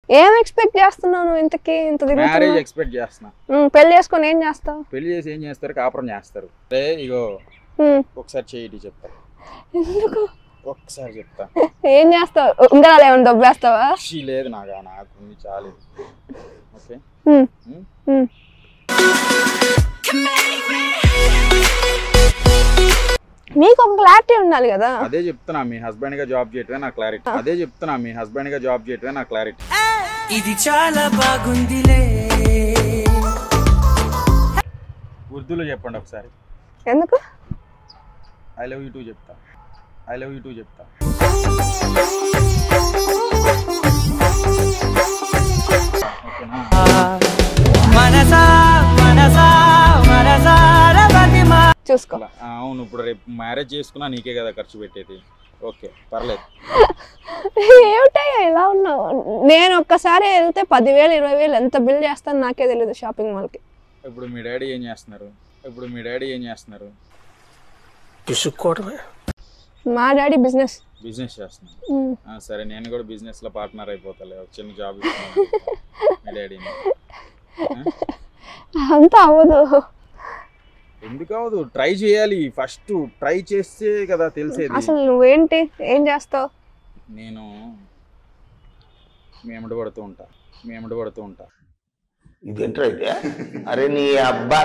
ఏం ఎక్స్పెక్ట్ చేస్తున్నావు నువ్వు ఇంతకి ఇంత మ్యారేజ్ తిరుగుతున్నావు ఎక్స్పెక్ట్ చేస్తున్నా ఉమ్, పెళ్లి చేసుకొని ఏం చేస్తావు పెళ్లి చేసి ఏం చేస్తారు కాపురం చేస్తారు అదే ఇగో ఉమ్, ఒకసారి చేయి చెప్తా ఎందుకు ఒక్కసారి చెప్తా ఏం చేస్తావు ఉంగరాలు ఏమైనా దొబ్బేస్తావా షీ లేదు నాకు నాకు ఉంది చాలు ఓకే ఉమ్, ఉమ్? ఉమ్. నీకు ఒక క్లారిటీ ఉండాలి కదా అదే చెప్తున్నా మీ హస్బెండ్ గా జాబ్ చేయటమే నా క్లారిటీ అదే చెప్తున్నా మీ హస్బెండ్ గా జాబ్ చేయటమే నా క్లారిటీ ఇది చాలా బాగుందిలే ఉర్దూలో చెప్పండి ఒకసారి ఎందుకు ఐ లవ్ యూ టూ చెప్తా ఐ లవ్ యూ టూ చెప్తా ఓకేనా మనసా మనసా మనసార బతిమా చూసుకో అలా ఆ, అవును ఇప్పుడు రేపు మ్యారేజ్ చేసుకున్నా నీకే కదా ఖర్చు పెట్టేది ఓకే పర్లేదు ఏమిటయ్యా ఇలా ఉన్నావు నేను ఒక్కసారి వెళ్తే పదివేలు ఇరవై వేలు ఎంత బిల్ చేస్తాను నాకే తెలియదు షాపింగ్ మాల్కి ఇప్పుడు మీ డాడీ ఏం చేస్తున్నారు ఇప్పుడు మీ డాడీ ఏం చేస్తున్నారు పిసుక్కోవడమే మా డాడీ బిజినెస్ బిజినెస్ చేస్తున్నారు ఆ, సరే నేను కూడా బిజినెస్ లో పార్ట్నర్ అయిపోతాలే ఒక చిన్న జాబ్ మీ డాడీని అంతా అవ్వదు ఎందుకు అవదు ట్రై చేయాలి ఫస్ట్ ట్రై చేస్తే కదా తెలిసేది అసలు నువ్వేంటి ఏం చేస్తావు నేను మేమడి పడుతూ ఉంటా మేమడి పడుతూ ఉంటా ఇదేంట్రా అయితే అరే నీ అబ్బా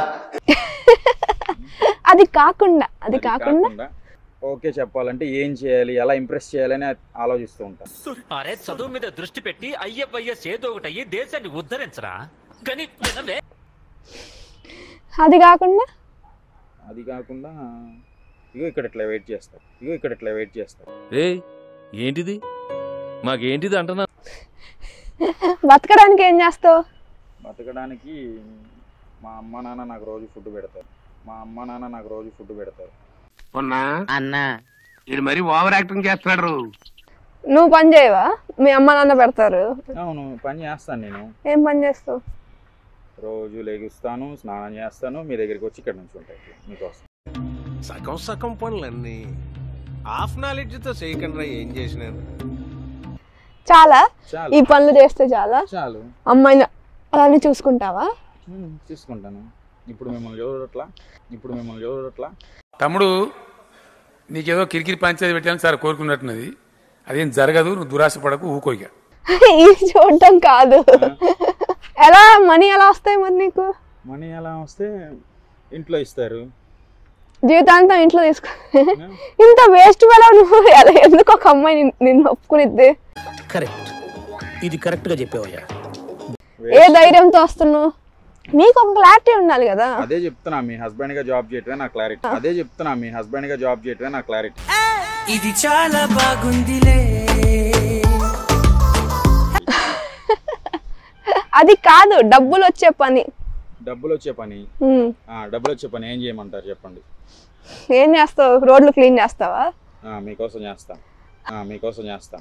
అది కాకుండా అది కాకుండా ఓకే చెప్పాలంటే ఏం చేయాలి ఎలా ఇంప్రెస్ చేయాలని ఆలోచిస్తూ ఉంటా అరే చదువు మీద దృష్టి పెట్టి అయ్యప్పయ్యస్ ఏదో ఒకటి అయ్యి దేశాన్ని ఉద్ధరించరా కానీ వినవే అది కాకుండా అది కాకుండా ఇగో ఇక్కడ ఇట్లా వెయిట్ చేస్తారు ఇగో ఇక్కడ ఇట్లా వెయిట్ చేస్తారు రే ఏంటిది మాకేంటిది అంటున్నా బతకడానికి ఏం చేస్తావు బతకడానికి మా అమ్మ నాన్న నాకు రోజు ఫుడ్ పెడతారు మా అమ్మ నాన్న నాకు రోజు ఫుడ్ పెడతారు ఉన్నా అన్నా ఇది మరీ ఓవర్ యాక్టింగ్ చేస్తున్నాడు నువ్వు పని చేయవా మీ అమ్మ నాన్న పెడతారు అవును పని చేస్తాను నేను ఏం పని చేస్తావు రోజు లెగుస్తాను స్నానం చేస్తాను మీ దగ్గరికి వచ్చి ఇక్కడ నుంచి ఉంటాయి మీకోసం సగం సగం పనులన్నీ హాఫ్ నాలెడ్జ్ తో చేయకుండా ఏం చేసినాను చాలా చాలు ఈ పనులు చేస్తే చాలా చాలు అమ్మాయిని అలానే చూసుకుంటావా ఉమ్, చూసుకుంటాను ఇప్పుడు మిమ్మల్ని చూడట్లా ఇప్పుడు మిమ్మల్ని చూడట్లా తమ్ముడు నీకేదో కిరికిరి పంచాయతీ పెట్టాలని సార్ కోరుకున్నట్టున్నది అదేం జరగదు నువ్వు దురాశ పడకు ఊకోయిగా ఇది చూడటం కాదు ఎలా మనీ ఎలా వస్తాయి మరి నీకు మనీ ఎలా వస్తే ఇంట్లో ఇస్తారు జీవితాంతం ఇంట్లో తీసుకో ఇంత వేస్ట్ వేళ నువ్వు ఎలా ఎందుకు ఒక అమ్మాయి నిన్ను- నిన్ను ఒప్పుకునిద్ది కరెక్ట్ ఇది కరెక్ట్ గా చెప్పావయ్యా ఏ ధైర్యంతో వస్తున్నావు నీకు ఒక క్లారిటీ ఉండాలి కదా అదే చెప్తున్నా మీ హస్బెండ్ గా జాబ్ చేయటమే నా క్లారిటీ అదే చెప్తున్నా మీ హస్బెండ్ గా జాబ్ చేయటమే నా క్లారిటీ ఇది చాలా బాగుందిలే అది కాదు డబ్బులు వచ్చే పని డబ్బులు వచ్చే పని ఉమ్. ఆ, డబ్బులు వచ్చే పని ఏం చేయమంటారు చెప్పండి ఏం చేస్తావు రోడ్లు క్లీన్ చేస్తావా ఆ, మీకోసం చేస్తా ఆ, మీకోసం చేస్తా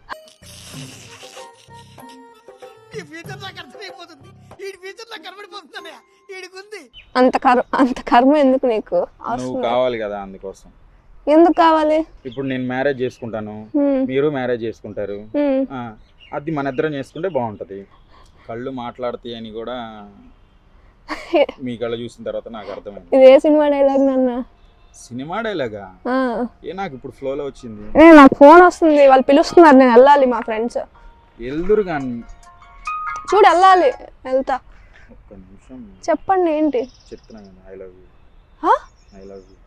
ఈ ఫ్యూచర్ నాకు అర్థమైపోతుంది ఈ ఫ్యూచర్ నాకు కనబడిపోతుందన్నయ్య ఈడికుంది అంత కర్మ అంత కర్మ ఎందుకు నీకు నువ్వు అవసరం కావాలి కదా అందుకోసం ఎందుకు కావాలి ఇప్పుడు నేను మ్యారేజ్ చేసుకుంటాను ఉమ్, మీరు మ్యారేజ్ చేసుకుంటారు ఉమ్. ఆ, అది మన ఇద్దరం చేసుకుంటే బాగుంటది కళ్ళు మాట్లాడతాయి అని కూడా మీ కళ్ళు చూసిన తర్వాత నాకు అర్థమైంది ఇది ఏ సినిమా డైలాగ్ నాన్న సినిమా డైలాగా ఆ. ఏ నాకు ఇప్పుడు ఫ్లోలో వచ్చింది ఏ, నాకు ఫోన్ వస్తుంది వాళ్ళు పిలుస్తున్నారు నేను వెళ్ళాలి మా ఫ్రెండ్స్ ఎల్దురు కానీ చూడు వెళ్ళాలి వెళ్తా ఒక్క నిమిషం చెప్పండి ఏంటి చెప్తున్నా కదా ఐ లవ్ యూ హా? I love you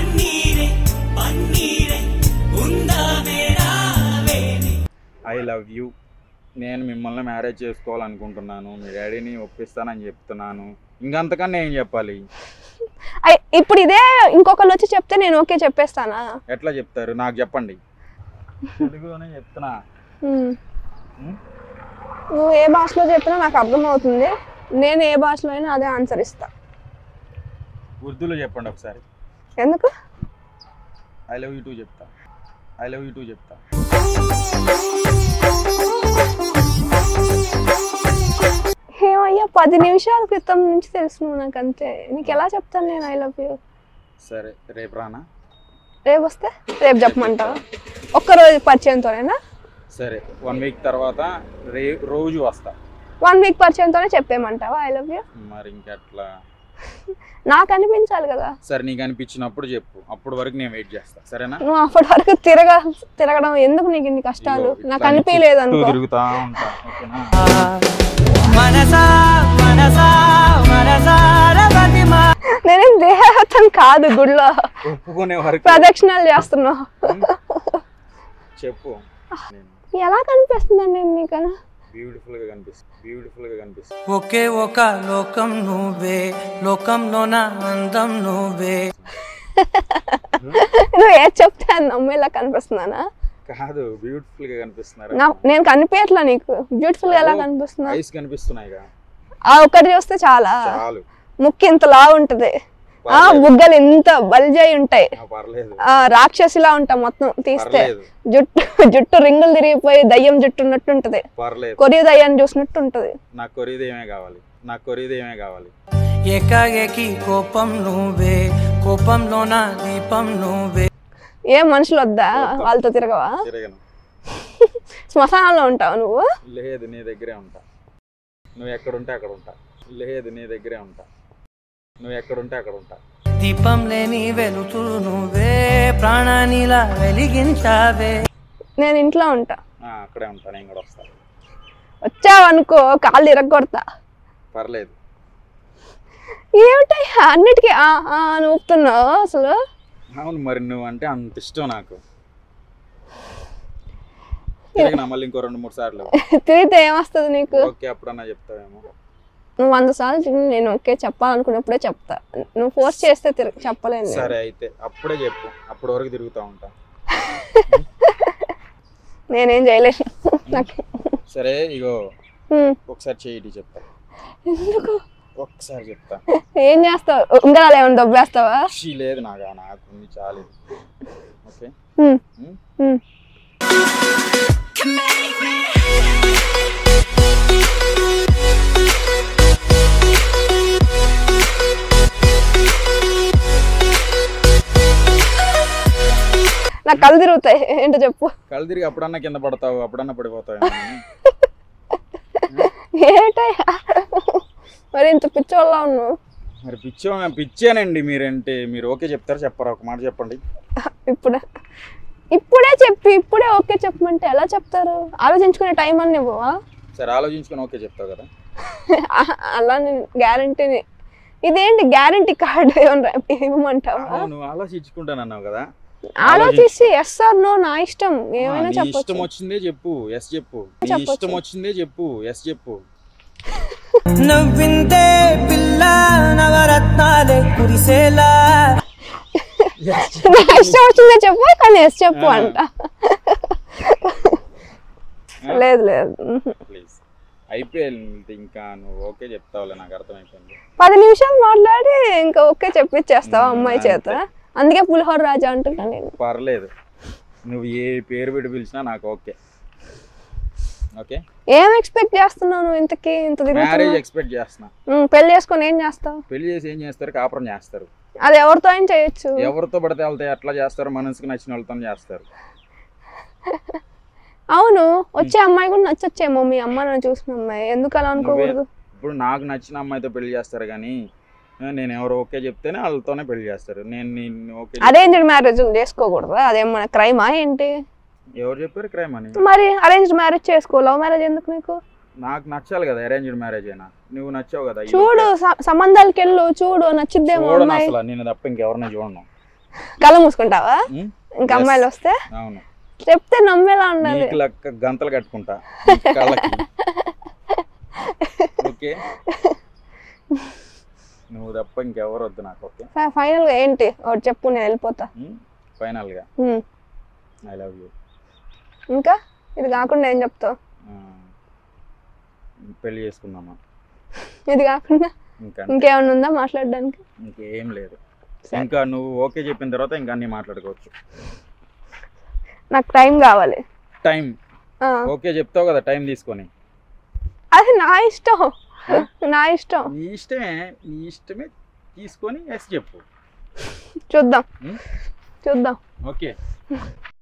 I love you నేను మిమ్మల్ని మ్యారేజ్ చేసుకోవాలనుకుంటున్నాను మీ డాడీని ఒప్పిస్తానని చెప్తున్నాను ఇంకంతకన్నా ఏం చెప్పాలి అయ్, ఇప్పుడు ఇదే ఇంకొకళ్ళు వచ్చి చెప్తే నేను ఓకే చెప్పేస్తానా ఎట్లా చెప్తారు నాకు చెప్పండి తెలుగులోనే చెప్తున్నా ఉమ్. ఉమ్. నువ్వు ఏ భాషలో చెప్పినా నాకు అర్థమవుతుంది నేను ఏ భాషలో అయినా అదే ఆన్సర్ ఇస్తా ఉర్దూలో చెప్పండి ఒకసారి ఎందుకు ఐ లవ్ యూ టూ చెప్తా ఐ లవ్ యూ టూ చెప్తా ఏమయ్యా పది నిమిషాల క్రితం నుంచి తెలుసు నువ్వు నాకు అంతే నీకు ఎలా చెప్తాను నేను ఐ లవ్ యూ సరే రేపు రానా రేపు వస్తే రేపు చెప్పమంటావా ఒక్కరోజు పరిచయంతోనేనా సరే వన్ వీక్ తర్వాత రే రోజు వస్తా వన్ వీక్ పరిచయంతోనే చెప్పేయమంటావా ఐ లవ్ యూ మరి ఇంకెట్లా నాకు అనిపించాలి కదా సరే నీకు అనిపించినప్పుడు చెప్పు అప్పటి వరకు నేను వెయిట్ చేస్తా సరేనా నువ్వు అప్పటి వరకు తిరగ తిరగడం ఎందుకు నీకు ఇన్ని కష్టాలు ఇదిగో నాకు ఇట్లా అనిపించలేదు చుట్టూ అనుకో తిరుగుతా ఉంటా ఓకేనా మనసా మనసా మనసార బతిమా నేనేం దేహతం కాదు గుడిలో ఒప్పుకునే వరకు ప్రదక్షిణాలు చేస్తున్నావు చెప్పు నేను ఎలా కనిపిస్తుందండి నీకన్నా బ్యూటిఫుల్ గా కనిపిస్తా బ్యూటిఫుల్ గా కనిపిస్తా ఒకే ఒక లోకం నువ్వే లోకంలోన అందం నువ్వే నువ్వు ఏది చెప్తే అది నమ్మేలా కనిపిస్తున్నానా కాదు బ్యూటిఫుల్ గా కనిపిస్తున్నారు నా- నేను కనిపించట్లా నీకు బ్యూటిఫుల్ గా ఎలా కనిపిస్తున్నా ఐస్ కనిపిస్తున్నాయిగా ఆ ఒకటి చూస్తే చాలా చాలు ముక్కు ఇంత లా ఉంటది ఆ బుగ్గలు ఇంత బలిజాయి ఉంటాయి ఆ, పర్లేదు ఆ రాక్షసిలా ఉంటా మొత్తం తీస్తే పర్లేదు జుట్టు జుట్టు రింగులు తిరిగిపోయి దయ్యం జుట్టు ఉన్నట్టు ఉంటది పర్లేదు కొరియ దయ్యాన్ని చూసినట్టు ఉంటది నాకు కొరిది ఏమే కావాలి నాకు కొరిది ఏమే కావాలి ఏకాఏకి కోపం నువ్వే కోపంలోన దీపం నువ్వే ఏ మనుషులు వద్దా వాళ్ళతో తిరగవా తిరగను శ్మశానంలో ఉంటావు నువ్వు లేదు నీ దగ్గరే ఉంటా నువ్వు ఎక్కడుంటే అక్కడ ఉంటా లేదు నీ దగ్గరే ఉంటా నువ్వు ఎక్కడుంటే అక్కడ ఉంటా దీపం లేని వెలుతురు నువ్వే ప్రాణానిలా వెలిగించావే నేను ఇంట్లో ఉంటా ఆ, అక్కడే ఉంటా నేను కూడా వస్తా వచ్చావనుకో కాళ్ళు ఇరగొడతా పర్లేదు ఏమిటి అన్నిటికీ ఆ ఆ అని ఊపుతున్నావు అసలు అవును మరి నువ్వు అంటే అంత ఇష్టం నాకు తిరిగినా మళ్ళీ ఇంకో రెండు మూడు సార్లు తిరిగితే ఏమొస్తుంది నీకు ఓకే అప్పుడన్నా చెప్తావేమో నువ్వు వంద సార్లు తిరిగి నేను ఓకే చెప్పాలనుకున్నప్పుడే చెప్తా నువ్వు ఫోర్స్ చేస్తే తిరిగి చెప్పలేను నేను. సరే అయితే అప్పుడే చెప్పు అప్పటి వరకు తిరుగుతూ ఉంటా నేనేం చేయలేను నాకు సరే ఇగో హ్మ్. ఒకసారి చేయి చెప్తా ఎందుకు ఒకసారి చెప్తా ఏం చేస్తావు ఉంగరాలు ఏమైనా దొబ్బేస్తావా షీ లేదు నాకు నాకు ఉంది చాలు ఓకే హ్మ్. హ్మ్? హ్మ్. నాకు కళ్ళు తిరుగుతాయి ఏంటో చెప్పు కళ్ళు తిరిగి అప్పుడన్నా కింద పడతావు అప్పుడన్నా పడిపోతావు ఏటయ్యా మరి ఇంత పిచ్చోళ్ళ ఉన్నావు మరి పిచ్చో పిచ్చానండి మీరంటే మీరు ఓకే చెప్తారా చెప్పరా ఒక మాట చెప్పండి ఇప్పుడే ఇప్పుడే చెప్పి ఇప్పుడే ఓకే చెప్పమంటే ఎలా చెప్తారు ఆలోచించుకునే టైం అని ఇవ్వవా సరే ఆలోచించుకొని ఓకే చెప్తావు కదా అలా నేను గ్యారంటీని ఇదేంటి గ్యారంటీ కార్డు ఏమన్నా ఇవ్వమంటావా అవును, నువ్వు ఆలోచించుకుంటానన్నావు కదా ఆలోచిస్తే ఎస్ ఆర్ నో నా ఇష్టం ఏమైనా నీ ఇష్టం చెప్పొచ్చు వచ్చిందే చెప్పు ఎస్ చెప్పు నీ చెప్పొచ్చు. ఇష్టం వచ్చిందే చెప్పు ఎస్ చెప్పు నవ్విందే పిల్ల నవరత్నాలే కురిసేలా నా ఇష్టం వచ్చిందే చెప్పు కానీ ఎస్ చెప్పు ఆ. అంట లేదు లేదు ప్లీజ్ అయిపోయింది ఇంకా నువ్వు ఓకే చెప్తావులే నాకు అర్థమైపోయింది పది నిమిషాలు మాట్లాడి ఇంకా ఓకే చెప్పిచ్చేస్తావా మ్మ్, అమ్మాయి చేత అందుకే పులిహోర రాజా అంటున్నా నేను పర్లేదు నువ్వు ఏ పేరు పెట్టి పిలిచినా నాకు ఓకే ఓకే ఏం ఎక్స్పెక్ట్ చేస్తున్నావు నువ్వు ఇంతకి ఇంత మ్యారేజ్ తిరుగుతున్నావు ఎక్స్పెక్ట్ చేస్తున్నా ఉమ్, పెళ్లి చేసుకొని ఏం చేస్తావు పెళ్లి చేసి ఏం చేస్తారు కాపురం చేస్తారు అది ఎవరితో అయినా చేయొచ్చు ఎవరితో పడితే వెళ్తే ఎట్లా చేస్తారు మనసుకి నచ్చిన వాళ్ళతో చేస్తారు అవును వచ్చే అమ్మాయి కూడా నచ్చొచ్చేమో మీ అమ్మ నన్ను చూసిన అమ్మాయి ఎందుకు అలా అనుకోకూడదు ఇప్పుడు నాకు నచ్చిన అమ్మాయితో పెళ్లి చేస్తారు కానీ ఆ, నేను ఎవరు ఓకే చెప్తేనే వాళ్ళతోనే పెళ్లి చేస్తారు నేను నిన్ను ఓకే అరేంజ్డ్ మ్యారేజ్ చేసుకోకూడదా అదేమన్నా క్రైమా ఏంటి ఎవరు చెప్పారు క్రైమ్ అని మరి అరేంజ్డ్ మ్యారేజ్ చేసుకో లవ్ మ్యారేజ్ ఎందుకు నీకు నాకు నచ్చాలి కదా అరేంజ్డ్ మ్యారేజ్ అయినా నువ్వు నచ్చావు కదా ఇది చూడు ఓకే. స- సంబంధాలకి వెళ్ళు చూడు నచ్చుద్దేమో చూడను అమ్మాయి అసలు నేను తప్ప ఇంకెవరిని చూడను కళ్ళు మూసుకుంటావా ఉం? ఇంకా Yes. అమ్మాయిలు వస్తే అవును చెప్తే నమ్మేలా ఉండాలి నీకు లెక్క గంతలు కట్టుకుంటా నీ కళ్ళకి ఓకే నువ్వు తప్ప ఇంకెవరు వద్దు నాకు ఓకే ఫైనల్ గా ఏంటి ఒకటి చెప్పు నేను వెళ్ళిపోతా ఫైనల్గా ఉమ్. ఐ లవ్ యూ ఇంకా ఇది కాకుండా ఏం చెప్తావు పెళ్లి చేసుకుందామా ఇది కాకుండా ఇంకా ఇంకేమైనా ఉందా మాట్లాడడానికి ఇంకేం లేదు ఇంకా నువ్వు ఓకే చెప్పిన తర్వాత ఇంకా అన్ని మాట్లాడుకోవచ్చు నాకు టైం కావాలి టైం ఆ, ఓకే చెప్తావు కదా టైం తీసుకొని అది నా ఇష్టం నా ఇష్టం నీ ఇష్టమే నీ ఇష్టమే తీసుకొని ఎస్ చెప్పు చూద్దాం ఉం? చూద్దాం ఓకే